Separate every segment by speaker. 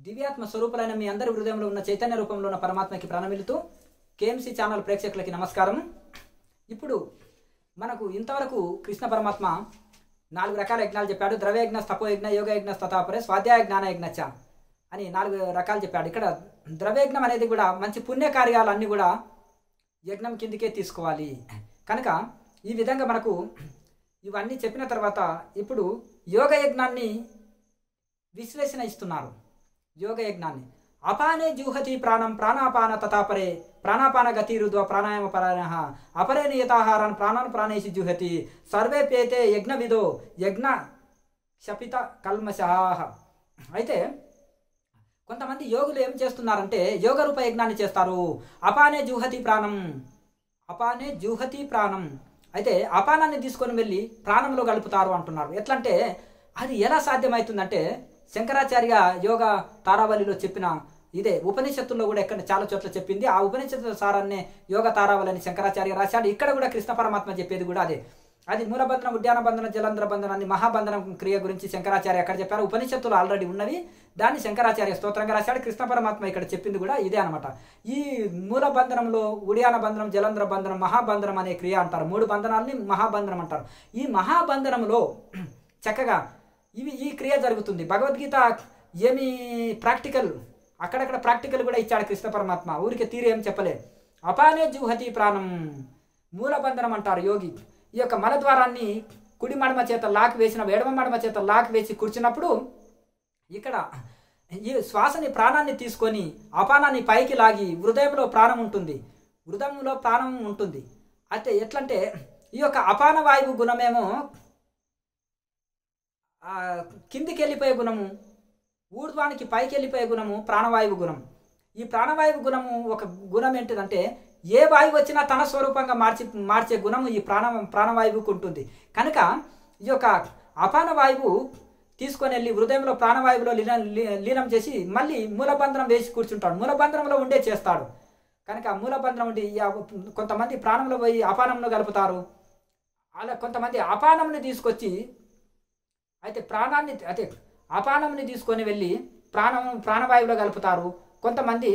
Speaker 1: దివ్యాత్మ స్వరూపులైన మీ అందరి హృదయంలో ఉన్న చైతన్య రూపంలో ఉన్న పరమాత్మకి ప్రణమిలుతూ కేఎంసీ ఛానల్ ప్రేక్షకులకి నమస్కారం ఇప్పుడు మనకు ఇంతవరకు కృష్ణ పరమాత్మ నాలుగు రకాల యజ్ఞాలు చెప్పాడు ద్రవ్యయజ్ఞ స్తపోయజ్ఞ యోగయజ్ఞ స్తతాపరే స్వాధ్యాయ జ్ఞాన యజ్ఞచ అని నాలుగు రకాలు చెప్పాడు ఇక్కడ ద్రవ్యయజ్ఞం అనేది కూడా మంచి పుణ్య కార్యాలన్నీ కూడా యజ్ఞం కిందికే తీసుకోవాలి కనుక ఈ విధంగా మనకు ఇవన్నీ చెప్పిన తర్వాత ఇప్పుడు యోగ యజ్ఞాన్ని విశ్లేషణ ఇస్తున్నారు యోగ యజ్ఞాన్ని అపానే జూహతి ప్రాణం ప్రాణాపాన తథాపరే ప్రాణాపాన గతి రుద్వ ప్రాణాయామ పరాయణ అపరే నియతాహారాన్ని ప్రాణాన్ ప్రాణేసి జుహతి సర్వే పేతే యజ్ఞ విదో యజ్ఞ శపిత కల్మషాహ అయితే కొంతమంది యోగులు ఏం చేస్తున్నారంటే యోగ రూప యజ్ఞాన్ని చేస్తారు అపానే జూహతి ప్రాణం అపానే జూహతి ప్రాణం అయితే అపానాన్ని తీసుకొని వెళ్ళి ప్రాణంలో గలుపుతారు అంటున్నారు ఎట్లంటే అది ఎలా సాధ్యమవుతుందంటే శంకరాచార్య యోగ తారావళిలో చెప్పిన ఇదే ఉపనిషత్తుల్లో కూడా ఎక్కడ చాలా చోట్ల చెప్పింది ఆ ఉపనిషత్తు సారాన్నే యోగ తారావళి అని శంకరాచార్య రాశాడు ఇక్కడ కూడా కృష్ణ పరమాత్మ చెప్పేది కూడా అదే అది మూలబంధనం ఉద్యాన బంధన జలంధ్ర బంధనం అని మహాబంధనం క్రియ గురించి శంకరాచార్య ఎక్కడ చెప్పారు ఉపనిషత్తులు ఆల్రెడీ ఉన్నవి దాన్ని శంకరాచార్య స్తోత్రంగా రాశాడు కృష్ణ పరమాత్మ ఇక్కడ చెప్పింది కూడా ఇదే అనమాట ఈ మూల బంధనంలో ఉడియాన బంధనం జలంధ్ర బంధనం మహాబంధనం అనే క్రియ అంటారు మూడు బంధనాల్ని మహాబంధనం అంటారు ఈ మహాబంధనంలో చక్కగా ఇవి ఈ క్రియ జరుగుతుంది భగవద్గీత ఏమి ప్రాక్టికల్ అక్కడక్కడ ప్రాక్టికల్ కూడా ఇచ్చాడు కృష్ణ పరమాత్మ ఊరికి తీరు ఏం చెప్పలే అపానే జూహతి ప్రాణం మూలబంధనం అంటారు యోగి ఈ యొక్క మలద్వారాన్ని కుడి మడమ చేత లాక్ వేసిన ఎడమ మడమ చేత లాక్ వేసి కూర్చున్నప్పుడు ఇక్కడ ఈ శ్వాసని ప్రాణాన్ని తీసుకొని అపానాన్ని పైకి లాగి హృదయంలో ప్రాణం ఉంటుంది హృదయంలో ప్రాణం ఉంటుంది అయితే ఎట్లంటే ఈ యొక్క అపాన వాయువు గుణమేమో ఆ, కిందికి వెళ్ళిపోయే గుణము ఊర్ధ్వానికి పైకి వెళ్ళిపోయే గుణము ప్రాణవాయువు గుణం ఈ ప్రాణవాయువు గుణము ఒక గుణం ఏంటిదంటే ఏ వాయువు వచ్చినా తన స్వరూపంగా మార్చి మార్చే గుణము ఈ ప్రాణ ప్రాణవాయువుకు ఉంటుంది కనుక ఈ యొక్క అపాన వాయువు తీసుకొని వెళ్ళి హృదయంలో ప్రాణవాయువులో లీనం లీ- లీనం చేసి మళ్ళీ మూలబంధనం వేసి కూర్చుంటాడు మూలబంధనంలో ఉండే చేస్తాడు కనుక మూలబంధనం ఉండి ఈ అప- కొంతమంది ప్రాణంలో పోయి అపానంలో కలుపుతారు అలా కొంతమంది అపానంని తీసుకొచ్చి అయితే ప్రాణాన్ని అయితే అపానంని తీసుకొని వెళ్ళి ప్రాణం ప్రాణవాయువులో కలుపుతారు కొంతమంది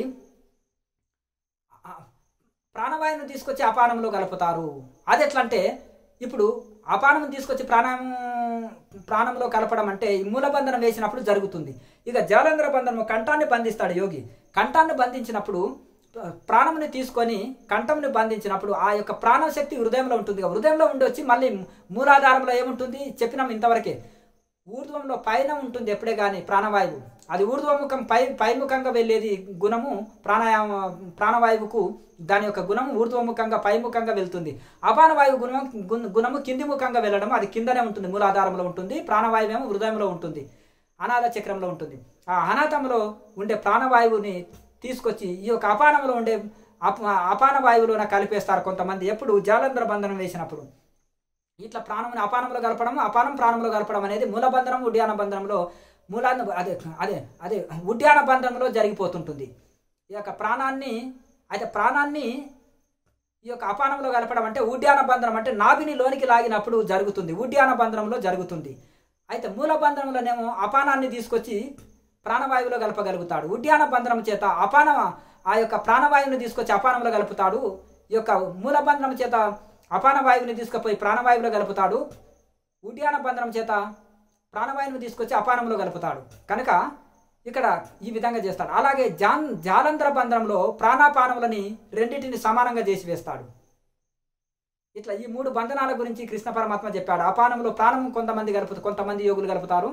Speaker 1: ఆ, ప్రాణవాయువును తీసుకొచ్చి అపానంలో కలుపుతారు అది ఎట్లా అంటే ఇప్పుడు అపానం తీసుకొచ్చి ప్రాణం ప్రాణంలో కలపడం అంటే ఈ మూలబంధనం వేసినప్పుడు జరుగుతుంది ఇక జలంధ్ర బంధనం కంఠాన్ని బంధిస్తాడు యోగి కంఠాన్ని బంధించినప్పుడు ప్రాణంని తీసుకొని కంఠంని బంధించినప్పుడు ఆ యొక్క ప్రాణశక్తి హృదయంలో ఉంటుంది ఇక హృదయంలో ఉండి వచ్చి మళ్ళీ మూలాధారంలో ఏముంటుంది చెప్పినాం ఇంతవరకే ఊర్ధ్వంలో పైన ఉంటుంది ఎప్పుడే కానీ ప్రాణవాయువు అది ఊర్ధ్వముఖం పై పైముఖంగా వెళ్ళేది గుణము ప్రాణాయామ ప్రాణవాయువుకు దాని యొక్క గుణము ఊర్ధ్వముఖంగా పైముఖంగా వెళ్తుంది అపానవాయువు గుణం గుణ- గుణము కింది ముఖంగా వెళ్ళడం అది కిందనే ఉంటుంది మూలాధారంలో ఉంటుంది ప్రాణవాయువు ఏమో హృదయంలో ఉంటుంది అనాథ చక్రంలో ఉంటుంది ఆ అనాథంలో ఉండే ప్రాణవాయువుని తీసుకొచ్చి ఈ యొక్క అపానంలో ఉండే అప అపాన వాయువులోన కలిపేస్తారు కొంతమంది ఎప్పుడు జాలంధ్ర బంధనం వేసినప్పుడు ఇట్లా ప్రాణముని అపానంలో కలపడం అపానం ప్రాణంలో కలపడం అనేది మూలబంధనం ఉడ్యాన బంధనంలో మూలాన్ని అదే అదే అదే ఉడ్యాన బంధనంలో జరిగిపోతుంటుంది ఈ యొక్క ప్రాణాన్ని అయితే ప్రాణాన్ని ఈ యొక్క అపానంలో కలపడం అంటే ఉడ్యాన బంధనం అంటే నాభిని లోనికి లాగినప్పుడు జరుగుతుంది ఉడ్యాన బంధనంలో జరుగుతుంది అయితే మూల బంధనంలోనేమో అపానాన్ని తీసుకొచ్చి ప్రాణవాయువులో కలపగలుగుతాడు ఉడ్యాన బంధనం చేత అపాన ఆ యొక్క ప్రాణవాయువుని తీసుకొచ్చి అపానంలో కలుపుతాడు ఈ యొక్క మూల బంధనం చేత అపాన వాయువుని తీసుకుపోయి ప్రాణవాయువులో కలుపుతాడు ఉడ్యాన బంధనం చేత ప్రాణవాయువుని తీసుకొచ్చి అపానంలో కలుపుతాడు కనుక ఇక్కడ ఈ విధంగా చేస్తాడు అలాగే జాన్ జాలంధ్ర బంధనంలో ప్రాణాపానములని రెండింటిని సమానంగా చేసి వేస్తాడు ఇట్లా ఈ మూడు బంధనాల గురించి కృష్ణ పరమాత్మ చెప్పాడు అపానంలో ప్రాణం కొంతమంది కలుపుతారు కొంతమంది యోగులు కలుపుతారు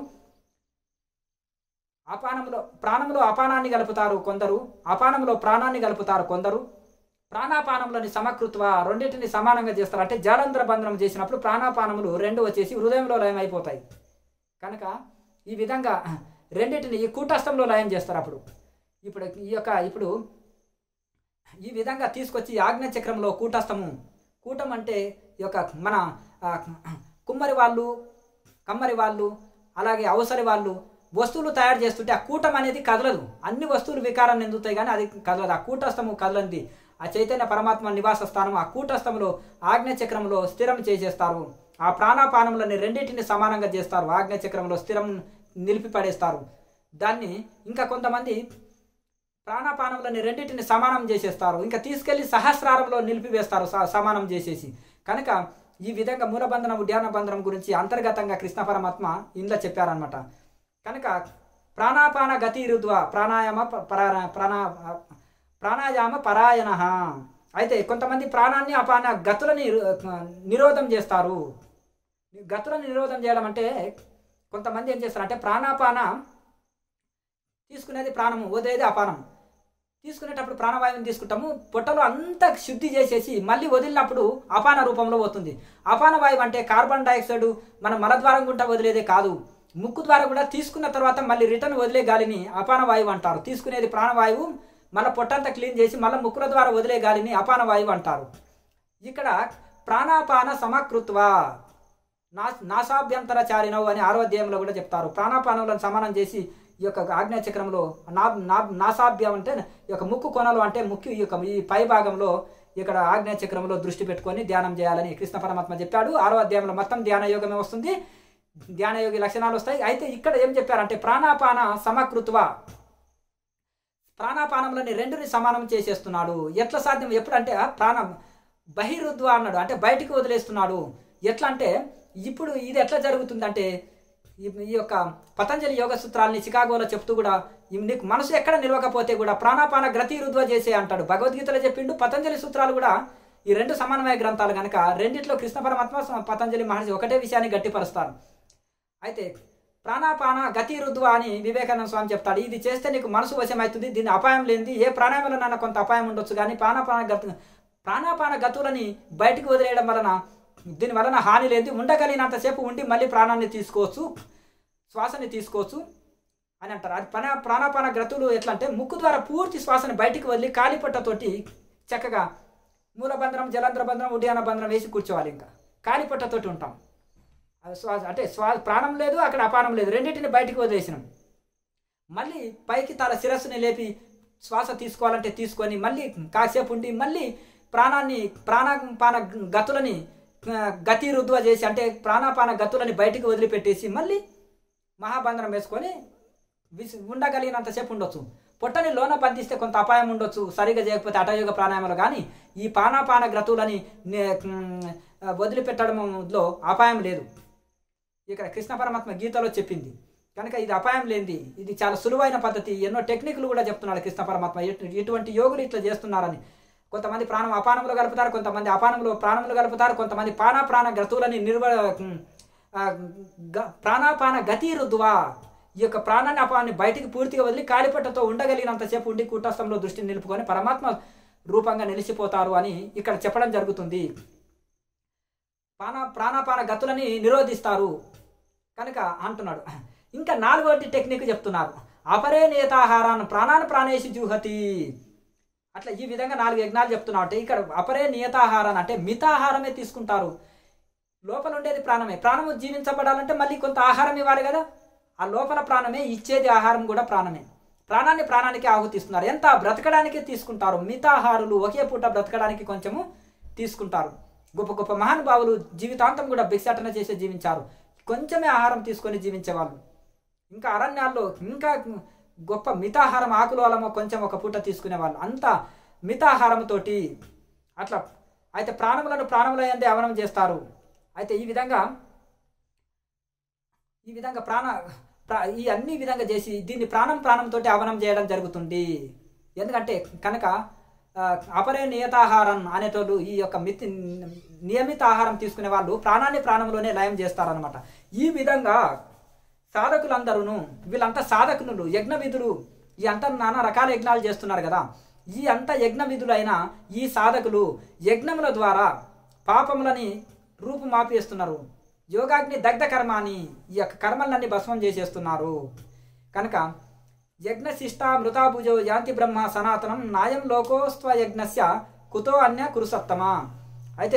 Speaker 1: అపానంలో ప్రాణంలో అపానాన్ని కలుపుతారు కొందరు అపానంలో ప్రాణాన్ని కలుపుతారు కొందరు ప్రాణాపానములని సమకృత్వ రెండింటిని సమానంగా చేస్తారు అంటే జాలంధ్ర బంధనం చేసినప్పుడు ప్రాణాపానములు రెండు వచ్చేసి హృదయంలో లయం అయిపోతాయి కనుక ఈ విధంగా రెండింటిని ఈ కూటస్థంలో లయం చేస్తారు అప్పుడు ఇప్పుడు ఈ యొక్క ఇప్పుడు ఈ విధంగా తీసుకొచ్చి ఆజ్ఞ చక్రంలో కూటస్థము కూటం అంటే ఈ యొక్క మన ఆ, కుమ్మరి వాళ్ళు కమ్మరి వాళ్ళు అలాగే అవసరి వాళ్ళు వస్తువులు తయారు చేస్తుంటే ఆ కూటం అనేది కదలదు అన్ని వస్తువులు వికారాన్ని ఎందుతాయి కానీ అది కదలదు ఆ కూటస్థము కదలంది ఆ చైతన్య పరమాత్మ నివాస స్థానం ఆ కూటస్థములో ఆజ్ఞ చక్రంలో స్థిరం చేసేస్తారు ఆ ప్రాణాపానములని రెండింటిని సమానంగా చేస్తారు ఆజ్ఞ చక్రంలో స్థిరం నిలిపి పడేస్తారు దాన్ని ఇంకా కొంతమంది ప్రాణాపానములని రెండింటిని సమానం చేసేస్తారు ఇంకా తీసుకెళ్లి సహస్రారంలో నిలిపివేస్తారు స- సమానం చేసేసి కనుక ఈ విధంగా మూలబంధనం ఉద్యాన బంధనం గురించి అంతర్గతంగా కృష్ణ పరమాత్మ ఇందులో చెప్పారనమాట కనుక ప్రాణాపాన గతి రుద్వ ప్రాణాయామ ప- పరా- ప్రాణా ప్రాణాయామ పరాయణ అయితే కొంతమంది ప్రాణాన్ని అపాన గతులని నిరోధం చేస్తారు గతులను నిరోధం చేయడం అంటే కొంతమంది ఏం చేస్తారంటే ప్రాణాపాన తీసుకునేది ప్రాణము వదిలేది అపానం తీసుకునేటప్పుడు ప్రాణవాయువుని తీసుకుంటాము పొట్టలో అంతా శుద్ధి చేసేసి మళ్ళీ వదిలినప్పుడు అపాన రూపంలో పోతుంది అపాన వాయువు అంటే కార్బన్ డైఆక్సైడ్ మన మలద్వారం గుంట వదిలేదే కాదు ముక్కు ద్వారా కూడా తీసుకున్న తర్వాత మళ్ళీ రిటర్న్ వదిలే గాలిని అపాన వాయువు అంటారు తీసుకునేది ప్రాణవాయువు మళ్ళీ పొట్టంతా క్లీన్ చేసి మళ్ళీ ముక్కుల ద్వారా వదిలే గాలిని అపాన వాయువు అంటారు ఇక్కడ ప్రాణాపాన సమకృత్వ నా నాసాభ్యంతరచారినవు అని ఆరో అధ్యాయంలో కూడా చెప్తారు ప్రాణాపానములను సమానం చేసి ఈ యొక్క ఆజ్ఞా చక్రంలో నా నా నాసాభ్యం అంటే ఈ యొక్క ముక్కు కొనలు అంటే ముక్కు ఈ యొక్క ఈ పై భాగంలో ఇక్కడ ఆజ్ఞా చక్రంలో దృష్టి పెట్టుకొని ధ్యానం చేయాలని కృష్ణ పరమాత్మ చెప్పాడు ఆరో అధ్యాయంలో మొత్తం ధ్యాన యోగమే వస్తుంది ధ్యాన యోగి లక్షణాలు వస్తాయి అయితే ఇక్కడ ఏం చెప్పారంటే ప్రాణాపాన సమకృత్వ ప్రాణాపానములని రెండుని సమానం చేసేస్తున్నాడు ఎట్లా సాధ్యం ఎప్పుడంటే ఆ ప్రాణం బహిరుద్వ అన్నాడు అంటే బయటికి వదిలేస్తున్నాడు ఎట్లా అంటే ఇప్పుడు ఇది ఎట్లా జరుగుతుందంటే ఈ ఈ యొక్క పతంజలి యోగ సూత్రాలని చికాగోలో చెప్తూ కూడా ఈ నీకు మనసు ఎక్కడ నిలవకపోతే కూడా ప్రాణాపాన గ్రతి రుద్వ చేసే అంటాడు భగవద్గీతలో చెప్పిండు పతంజలి సూత్రాలు కూడా ఈ రెండు సమన్వయ గ్రంథాలు కనుక రెండిట్లో కృష్ణ పరమాత్మ పతంజలి మహర్షి ఒకటే విషయాన్ని గట్టిపరుస్తారు అయితే ప్రాణాపాన గతి రుద్వ అని వివేకానంద స్వామి చెప్తాడు ఇది చేస్తే నీకు మనసు వశమవుతుంది దీని అపాయం లేనిది ఏ ప్రాణాయామంలో నాన్న కొంత అపాయం ఉండొచ్చు కానీ ప్రాణాపాన గతు ప్రాణాపాన గతులని బయటికి వదిలేయడం వలన దీని వలన హాని లేదు ఉండగలిగినంతసేపు ఉండి మళ్ళీ ప్రాణాన్ని తీసుకోవచ్చు శ్వాసని తీసుకోవచ్చు అని అంటారు అది ప్రాణ ప్రాణాపాన గ్రతులు ఎట్లా అంటే ముక్కు ద్వారా పూర్తి శ్వాసని బయటికి వదిలి కాలిపట్టతోటి చక్కగా మూలబంధనం జలంధ్ర బంధనం ఉడ్యాన బంధనం వేసి కూర్చోవాలి ఇంకా కాలిపట్టతోటి ఉంటాం అది శ్వాస అంటే శ్వా ప్రాణం లేదు అక్కడ అపానం లేదు రెండింటిని బయటికి వదిలేసినాం మళ్ళీ పైకి తల శిరస్సుని లేపి శ్వాస తీసుకోవాలంటే తీసుకొని మళ్ళీ కాసేపు ఉండి మళ్ళీ ప్రాణాన్ని ప్రాణాపాన గతులని ఆ, గతి రుద్వ చేసి అంటే ప్రాణాపాన గతులని బయటికి వదిలిపెట్టేసి మళ్ళీ మహాబంధనం వేసుకొని విసి ఉండగలిగినంతసేపు ఉండొచ్చు పొట్టని లోన బంధిస్తే కొంత అపాయం ఉండొచ్చు సరిగా చేయకపోతే అటయోగ ప్రాణాయామాలు కానీ ఈ పానాపాన గ్రతువులని నే- మ్, వదిలిపెట్టడంలో అపాయం లేదు ఇక్కడ కృష్ణ పరమాత్మ గీతలో చెప్పింది కనుక ఇది అపాయం లేనిది ఇది చాలా సులువైన పద్ధతి ఎన్నో టెక్నిక్లు కూడా చెప్తున్నాడు కృష్ణ పరమాత్మ ఎటు- ఇటువంటి యోగులు ఇట్లా చేస్తున్నారని కొంతమంది ప్రాణం అపానంలో కలుపుతారు కొంతమంది అపానంలో ప్రాణములు కలుపుతారు కొంతమంది పాన ప్రాణ గ్రతువులని నిర్వ ఆ, గ- ప్రాణాపాన గతి రుద్వా ఈ యొక్క ప్రాణాన్ని అపాన్ని బయటికి పూర్తిగా వదిలి కాలిపట్టతో ఉండగలిగినంతసేపు ఉండి కూటస్థంలో దృష్టిని నిలుపుకొని పరమాత్మ రూపంగా నిలిచిపోతారు అని ఇక్కడ చెప్పడం జరుగుతుంది ప్రాణ ప్రాణాపాన గతులని నిరోధిస్తారు కనుక అంటున్నాడు ఇంకా నాలుగోటి టెక్నిక్ చెప్తున్నారు అపరే నియతాహారాన్ని ప్రాణాన్ని ప్రాణేసి జూహతి అట్లా ఈ విధంగా నాలుగు యజ్ఞాలు చెప్తున్నావు అంటే ఇక్కడ అపరే నియతాహారాన్ని అంటే మితాహారమే తీసుకుంటారు లోపల ఉండేది ప్రాణమే ప్రాణము జీవించబడాలంటే మళ్ళీ కొంత ఆహారం ఇవ్వాలి కదా ఆ లోపల ప్రాణమే ఇచ్చేది ఆహారం కూడా ప్రాణమే ప్రాణాన్ని ప్రాణానికి ఆహుతిస్తున్నారు ఎంత బ్రతకడానికి తీసుకుంటారు మితాహారులు ఒకే పూట బ్రతకడానికి కొంచెము తీసుకుంటారు గొప్ప గొప్ప మహానుభావులు జీవితాంతం కూడా భిక్షాటన చేసి జీవించారు కొంచెమే ఆహారం తీసుకొని జీవించేవాళ్ళు ఇంకా అరణ్యాల్లో ఇంకా గొప్ప మితాహారం ఆకులు అలమో కొంచెం ఒక పూట తీసుకునేవాళ్ళు అంత మితాహారంతోటి అట్లా అయితే ప్రాణములను ప్రాణముల ఎందే అవనం చేస్తారు అయితే ఈ విధంగా ఈ విధంగా ప్రాణ ప్రా- ఈ అన్ని విధంగా చేసి దీన్ని ప్రాణం ప్రాణంతో అవనం చేయడం జరుగుతుంది ఎందుకంటే కనుక ఆ, అపరే నియతాహారం అనేటోళ్ళు ఈ యొక్క మితి నియమిత ఆహారం తీసుకునే వాళ్ళు ప్రాణాన్ని ప్రాణంలోనే లయం చేస్తారనమాట ఈ విధంగా సాధకులందరూను వీళ్ళంతా సాధకులు యజ్ఞ విధులు ఈ అంతా నానా రకాల యజ్ఞాలు చేస్తున్నారు కదా ఈ అంత యజ్ఞ విధులైన ఈ సాధకులు యజ్ఞముల ద్వారా పాపములని రూపుమాపేస్తున్నారు యోగాగ్ని దగ్ధ కర్మాని ఈ యొక్క కర్మలన్నీ భస్మం చేసేస్తున్నారు కనుక యజ్ఞశిష్ట మృతాభుజో యాంతి బ్రహ్మ సనాతనం నాయం లోకోస్త్వ యజ్ఞస్య కుతో అన్య కురుసత్తమా అయితే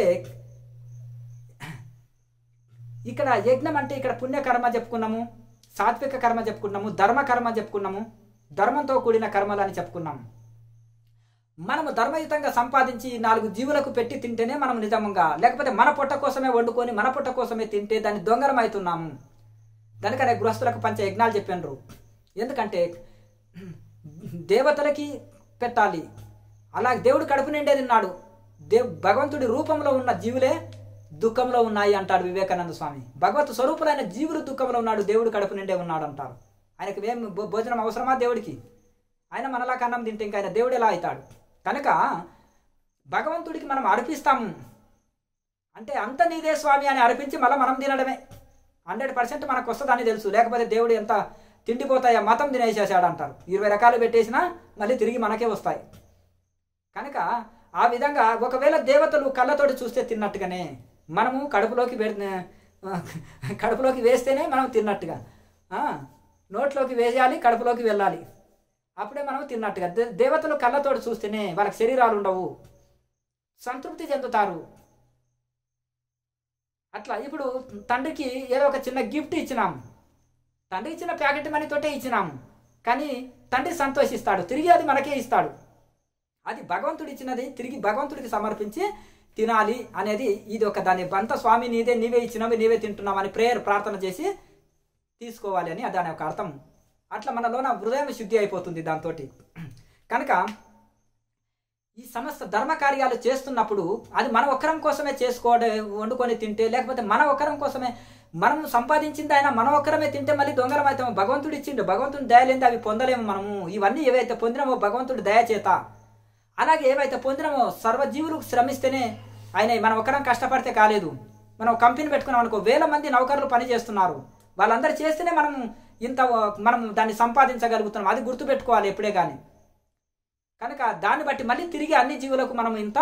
Speaker 1: ఇక్కడ యజ్ఞం అంటే ఇక్కడ పుణ్యకర్మ చెప్పుకున్నాము సాత్విక కర్మ చెప్పుకున్నాము ధర్మ కర్మ చెప్పుకున్నాము ధర్మంతో కూడిన కర్మలు అని చెప్పుకున్నాము మనము ధర్మయుతంగా సంపాదించి నాలుగు జీవులకు పెట్టి తింటేనే మనం నిజంగా లేకపోతే మన పొట్ట కోసమే వండుకొని మన పొట్ట కోసమే తింటే దాన్ని దొంగలం అవుతున్నాము కనుకనే గృహస్థులకు పంచ యజ్ఞాలు చెప్పినారు ఎందుకంటే దేవతలకి పెట్టాలి అలాగే దేవుడు కడుపు నిండే తిన్నాడు దేవ్ భగవంతుడి రూపంలో ఉన్న జీవులే దుఃఖంలో ఉన్నాయి అంటాడు వివేకానంద స్వామి భగవత్ స్వరూపులైన జీవులు దుఃఖంలో ఉన్నాడు దేవుడు కడుపు నిండే ఉన్నాడు అంటారు ఆయనకి ఏం భో- భోజనం అవసరమా దేవుడికి ఆయన మనలా కన్నం తింటే ఇంకా ఆయన దేవుడు ఎలా అవుతాడు కనుక భగవంతుడికి మనం అర్పిస్తాము అంటే అంత నీదే స్వామి అని అర్పించి మళ్ళీ మనం తినడమే హండ్రెడ్ పర్సెంట్ మనకు వస్తుందని తెలుసు లేకపోతే దేవుడు ఎంత తిండిపోతాయా మతం తినేసేసాడు అంటారు ఇరవై రకాలు పెట్టేసినా మళ్ళీ తిరిగి మనకే వస్తాయి కనుక ఆ విధంగా ఒకవేళ దేవతలు కళ్ళతోటి చూస్తే తిన్నట్టుగానే మనము కడుపులోకి పెడితే కడుపులోకి వేస్తేనే మనం తిన్నట్టుగా ఆ, నోట్లోకి వేయాలి కడుపులోకి వెళ్ళాలి అప్పుడే మనం తిన్నట్టుగా దే- దేవతలు కళ్ళతోటి చూస్తేనే వాళ్ళకి శరీరాలు ఉండవు సంతృప్తి చెందుతారు అట్లా ఇప్పుడు తండ్రికి ఏదో ఒక చిన్న గిఫ్ట్ ఇచ్చినాం తండ్రి ఇచ్చిన ప్యాకెట్ మనీ తోటే ఇచ్చినాము కానీ తండ్రి సంతోషిస్తాడు తిరిగి అది మనకే ఇస్తాడు అది భగవంతుడు ఇచ్చినది తిరిగి భగవంతుడికి సమర్పించి తినాలి అనేది ఇది ఒక దాని బంత స్వామి నీదే నీవే ఇచ్చినవి నీవే తింటున్నావు అని ప్రేయర్ ప్రార్థన చేసి తీసుకోవాలి అని దాని యొక్క అర్థం అట్లా మనలోన హృదయం శుద్ధి అయిపోతుంది దాంతో కనుక ఈ సమస్త ధర్మ కార్యాలు చేస్తున్నప్పుడు అది మన ఒక్కరం కోసమే చేసుకోవడం వండుకొని తింటే లేకపోతే మన ఒక్కరం కోసమే మనం సంపాదించింది ఆయన మన ఒక్కరమే తింటే మళ్ళీ దొంగలం అవుతాము భగవంతుడు ఇచ్చిండు భగవంతుడి దయ లేనిది అవి పొందలేము మనము ఇవన్నీ ఏవైతే పొందినామో భగవంతుడి దయ చేత అలాగే ఏవైతే పొందినామో సర్వజీవులు శ్రమిస్తేనే ఆయన మనం ఒకరం కష్టపడితే కాలేదు మనం ఒక కంపెనీ పెట్టుకున్నాం అనుకో వేల మంది నౌకర్లు పని చేస్తున్నారు వాళ్ళందరూ చేస్తేనే మనం ఇంత మనం దాన్ని సంపాదించగలుగుతున్నాం అది గుర్తుపెట్టుకోవాలి ఎప్పుడే కానీ కనుక దాన్ని బట్టి మళ్ళీ తిరిగి అన్ని జీవులకు మనం ఇంత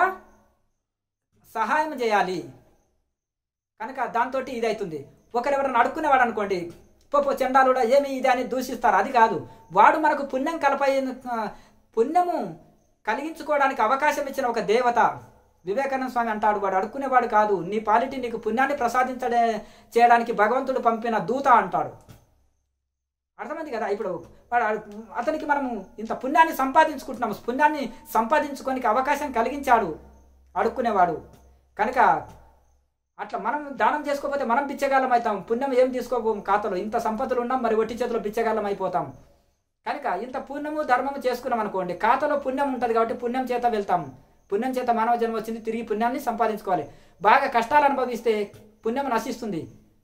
Speaker 1: సహాయం చేయాలి కనుక దాంతో ఇది అవుతుంది ఒకరెవరైనా అడుక్కునేవాడు అనుకోండి పోపో చండాలుడా ఏమి ఇది అని దూషిస్తారు అది కాదు వాడు మనకు పుణ్యం కలపై పుణ్యము కలిగించుకోవడానికి అవకాశం ఇచ్చిన ఒక దేవత వివేకానంద స్వామి అంటాడు వాడు అడుక్కునేవాడు కాదు నీ పాలిటీ నీకు పుణ్యాన్ని ప్రసాదించడే చేయడానికి భగవంతుడు పంపిన దూత అంటాడు అర్థమైంది కదా ఇప్పుడు వాడు అడు- అతనికి మనము ఇంత పుణ్యాన్ని సంపాదించుకుంటున్నాము పుణ్యాన్ని సంపాదించుకోనికి అవకాశం కలిగించాడు అడుక్కునేవాడు కనుక అట్లా మనం దానం చేసుకోకపోతే మనం బిచ్చగాళ్ళం అవుతాం పుణ్యం ఏం తీసుకోపోం ఖాతాలో ఇంత సంపదలు ఉన్నాం మరి ఒట్టి చేతిలో బిచ్చగాళ్ళం అయిపోతాం కనుక ఇంత పుణ్యము ధర్మము చేసుకున్నాం అనుకోండి ఖాతాలో పుణ్యం ఉంటుంది కాబట్టి పుణ్యం చేత వెళ్తాం పుణ్యం చేత మానవ జన్మ వచ్చింది తిరిగి పుణ్యాన్ని సంపాదించుకోవాలి బాగా కష్టాలు అనుభవిస్తే పుణ్యం నశిస్తుంది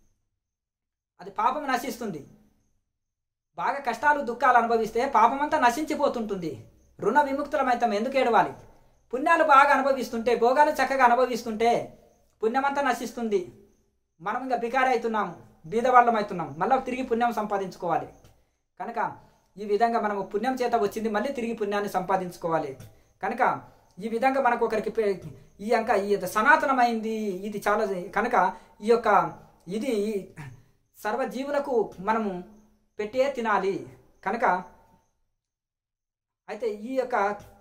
Speaker 1: అది పాపం నశిస్తుంది బాగా కష్టాలు దుఃఖాలు అనుభవిస్తే పాపమంతా నశించిపోతుంటుంది రుణ విముక్తులమైతాం ఎందుకు ఏడవాలి పుణ్యాలు బాగా అనుభవిస్తుంటే భోగాలు చక్కగా అనుభవిస్తుంటే పుణ్యమంతా నశిస్తుంది మనం ఇంకా బికారి అవుతున్నాం బీదవాళ్ళం అవుతున్నాం మళ్ళీ తిరిగి పుణ్యం సంపాదించుకోవాలి కనుక ఈ విధంగా మనము పుణ్యం చేత వచ్చింది మళ్ళీ తిరిగి పుణ్యాన్ని సంపాదించుకోవాలి కనుక ఈ విధంగా మనకు ఒకరికి పే- ఈ అంక ఈ సనాతనమైంది ఇది చాలా కనుక ఈ యొక్క ఇది సర్వజీవులకు మనము పెట్టే తినాలి కనుక అయితే ఈ యొక్క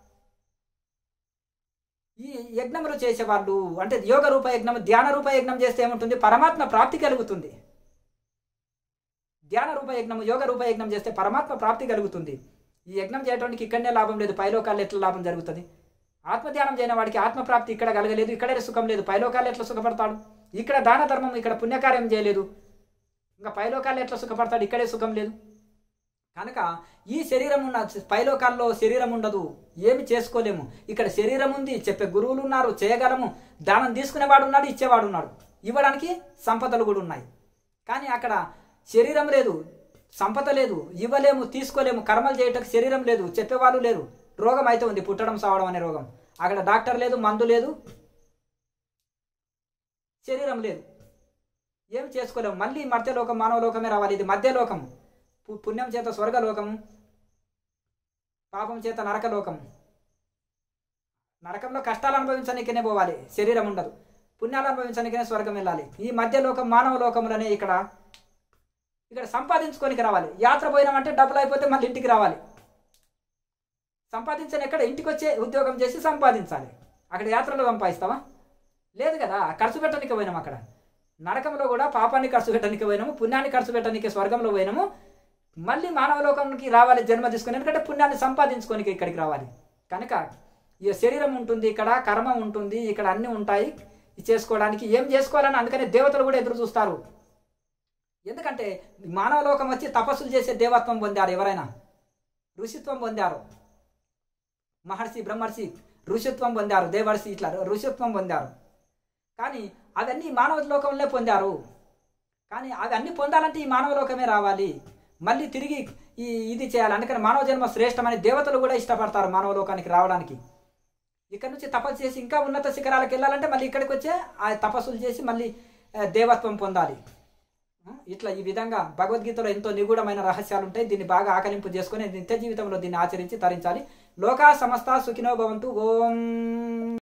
Speaker 1: ఈ యజ్ఞములు చేసేవాళ్ళు అంటే యోగ రూప యజ్ఞం ధ్యాన రూప యజ్ఞం చేస్తే ఏముంటుంది పరమాత్మ ప్రాప్తి కలుగుతుంది ధ్యాన రూప యజ్ఞం యోగ రూప యజ్ఞం చేస్తే పరమాత్మ ప్రాప్తి కలుగుతుంది ఈ యజ్ఞం చేయడానికి ఇక్కడనే లాభం లేదు పైలోకాల్లో ఎట్లా లాభం జరుగుతుంది ఆత్మధ్యానం చేయని వాడికి ఆత్మ ప్రాప్తి ఇక్కడ కలగలేదు ఇక్కడే సుఖం లేదు పైలోకాలు ఎట్లా సుఖపడతాడు ఇక్కడ దాన ధర్మం ఇక్కడ పుణ్యకార్యం చేయలేదు ఇంకా పైలోకాలు ఎట్లా సుఖపడతాడు ఇక్కడే సుఖం లేదు కనుక ఈ శరీరం ఉన్న పైలోకాల్లో శరీరం ఉండదు ఏమి చేసుకోలేము ఇక్కడ శరీరం ఉంది చెప్పే గురువులు ఉన్నారు చేయగలము దానం తీసుకునేవాడు ఉన్నాడు ఇచ్చేవాడు ఉన్నాడు ఇవ్వడానికి సంపదలు కూడా ఉన్నాయి కానీ అక్కడ శరీరం లేదు సంపద లేదు ఇవ్వలేము తీసుకోలేము కర్మలు చేయటకు శరీరం లేదు చెప్పేవాళ్ళు లేరు రోగం అయితే ఉంది పుట్టడం సావడం అనే రోగం అక్కడ డాక్టర్ లేదు మందు లేదు శరీరం లేదు ఏం చేసుకోలేము మళ్ళీ మధ్యలోకం మానవలోకమే రావాలి ఇది మధ్యలోకం పు- పుణ్యం చేత స్వర్గలోకము పాపం చేత నరకలోకం నరకంలో కష్టాలు అనుభవించడానికనే పోవాలి శరీరం ఉండదు పుణ్యాలు అనుభవించడానికనే స్వర్గం వెళ్ళాలి ఈ మధ్యలోకం మానవ లోకములనే ఇక్కడ ఇక్కడ సంపాదించుకోనికి రావాలి యాత్ర పోయినామంటే డబ్బులు అయిపోతే మళ్ళీ ఇంటికి రావాలి సంపాదించని ఎక్కడ ఇంటికి వచ్చే ఉద్యోగం చేసి సంపాదించాలి అక్కడ యాత్రలో సంపాదిస్తావా లేదు కదా ఖర్చు పెట్టడానికి పోయినాం అక్కడ నరకంలో కూడా పాపాన్ని ఖర్చు పెట్టడానికి పోయినాము పుణ్యాన్ని ఖర్చు పెట్టడానికి స్వర్గంలో పోయినాము మళ్ళీ మానవ లోకంకి రావాలి జన్మ తీసుకుని ఎందుకంటే పుణ్యాన్ని సంపాదించుకోనికి ఇక్కడికి రావాలి కనుక ఈ శరీరం ఉంటుంది ఇక్కడ కర్మ ఉంటుంది ఇక్కడ అన్నీ ఉంటాయి ఇది చేసుకోవడానికి ఏం చేసుకోవాలని అందుకనే దేవతలు కూడా ఎదురు చూస్తారు ఎందుకంటే మానవ లోకం వచ్చి తపస్సులు చేసే దేవత్వం పొందారు ఎవరైనా ఋషిత్వం పొందారు మహర్షి బ్రహ్మర్షి ఋషిత్వం పొందారు దేవర్షి ఇట్లా ఋషిత్వం పొందారు కానీ అవన్నీ మానవ లోకంలో పొందారు కానీ అవన్నీ పొందాలంటే ఈ మానవ లోకమే రావాలి మళ్ళీ తిరిగి ఈ ఇది చేయాలి అందుకని మానవ జన్మ శ్రేష్టమని దేవతలు కూడా ఇష్టపడతారు మానవ లోకానికి రావడానికి ఇక్కడ నుంచి తపస్సు చేసి ఇంకా ఉన్నత శిఖరాలకు వెళ్ళాలంటే మళ్ళీ ఇక్కడికి వచ్చే ఆ తపస్సులు చేసి మళ్ళీ ఆ, దేవత్వం పొందాలి ఆ, ఇట్లా ఈ విధంగా భగవద్గీతలో ఎంతో నిగూఢమైన రహస్యాలు ఉంటాయి దీన్ని బాగా ఆకలింపు చేసుకొని నిత్య జీవితంలో దీన్ని ఆచరించి తరించాలి లోకా సమస్త సుఖినో భవంతు ఓం